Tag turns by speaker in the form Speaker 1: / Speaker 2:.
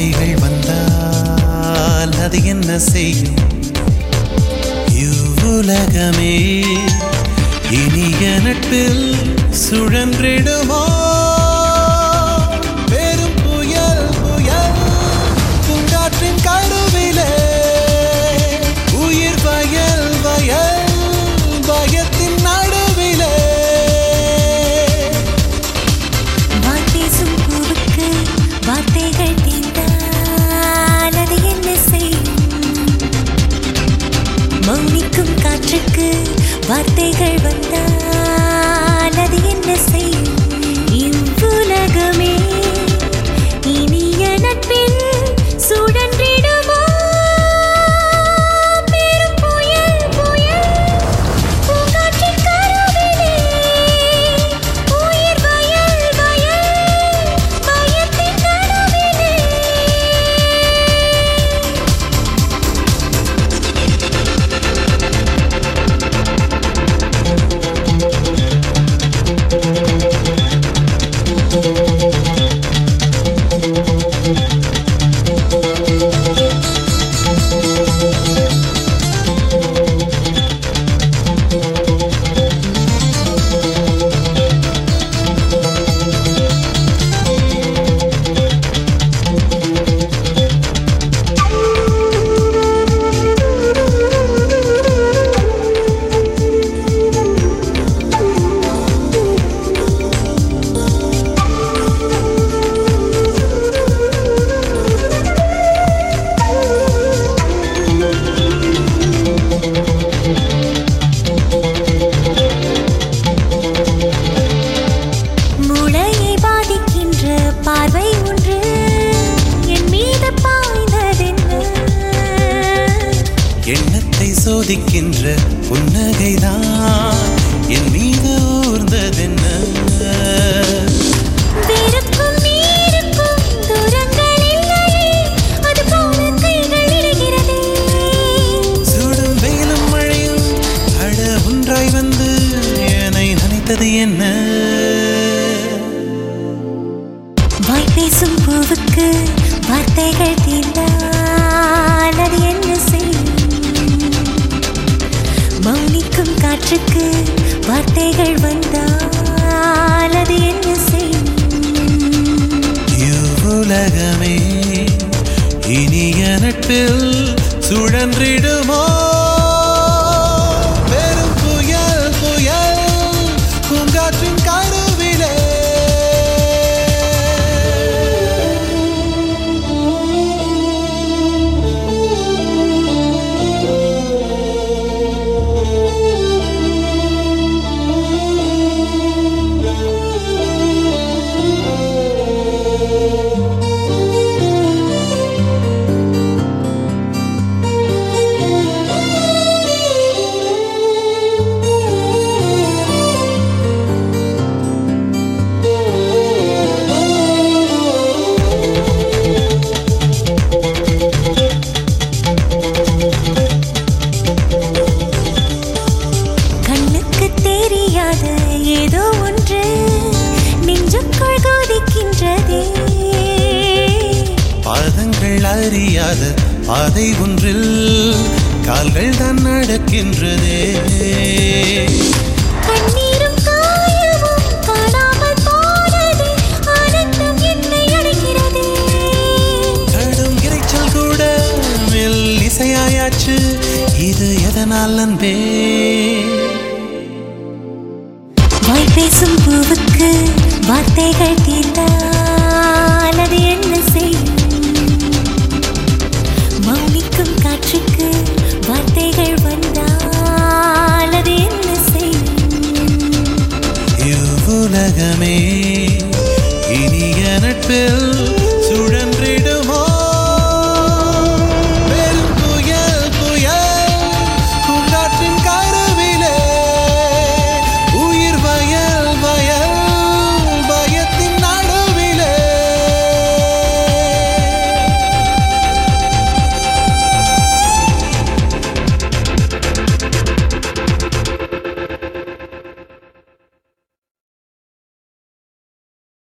Speaker 1: வார்த்தைகள் வந்தால் அது என்ன செய்யும் இவ்வுலகமே இனிய நட்பில் சுழன்றிடுமோ பெரும் புயல் புயல் பூங்காற்றின் கருவிலே உயிர் வயல் வயல் பயத்தின் நடுவிலே
Speaker 2: வாய் பேசும் பூவுக்கு வார்த்தைகள் தீர்ந்தால் அது என்ன செய்யும் மௌனிக்கும் காற்றுக்கு வார்த்தைகள் வந்தால் அது என்ன செய்யும் இவ்வுலகமே இனிய நட்பில் சுழன்றிடுமோ பெரும் புயல் புயல் பூங்காற்றின் கருவிலே உயிர் வயல் வயல் பயத்தின் நடுவிலே மூளையை பாதிக்கின்ற பார்வை ஒன்று என் மீது பாய்ந்ததென்ன
Speaker 1: எண்ணத்தை சோதிக்கின்ற புன்னகைதான் என் மீது ஊர்ந்ததென்ன
Speaker 2: வெறுப்பும் நீருக்கும் தூரங்கள் இல்லையே அது போல கைகள் இடுகிறதே
Speaker 1: சுடும் வெயிலும் மழையும் அட ஒன்றாய் வந்து என்னை நினைத்தது என்ன
Speaker 2: வாய் பேசும் பூவுக்கு வார்த்தைகள் தீர்ந்தால் அது என்ன செய்யும் மௌனிக்கும் காற்றுக்கு வார்த்தைகள் வந்தால் அது என்ன செய்யும்
Speaker 1: இவ்வுலகமே இனிய நட்பில் சுழன்றிடுமோ பெரும் புயல் புயல் பூங்காற்றின் கருவிலே
Speaker 2: கண்ணுக்கு தெரியாத ஏதோ ஒன்று நெஞ்சுக்குள் கொதிக்கின்றதே
Speaker 1: பாதங்கள் அறியாத பாதை ஒன்றில் கால்கள் தான் நடக்கின்றதே
Speaker 2: கண்ணீரும் காயமும் காணாமல் போனதே ஆனந்தம் என்னை அடைகிறதே
Speaker 1: கடும் இறைச்சல் கூட மெல் இசையாயாச்சு இது எதனால் அன்பே
Speaker 2: வாய் பேசும் பூவுக்கு வார்த்தைகள் தீர்ந்தால் அது என்ன செய்யும் மௌனிக்கும் காற்றுக்கு வார்த்தைகள் வந்தால் அது என்ன செய்யும்
Speaker 1: இவ்வுலகமே இனிய நட்பில்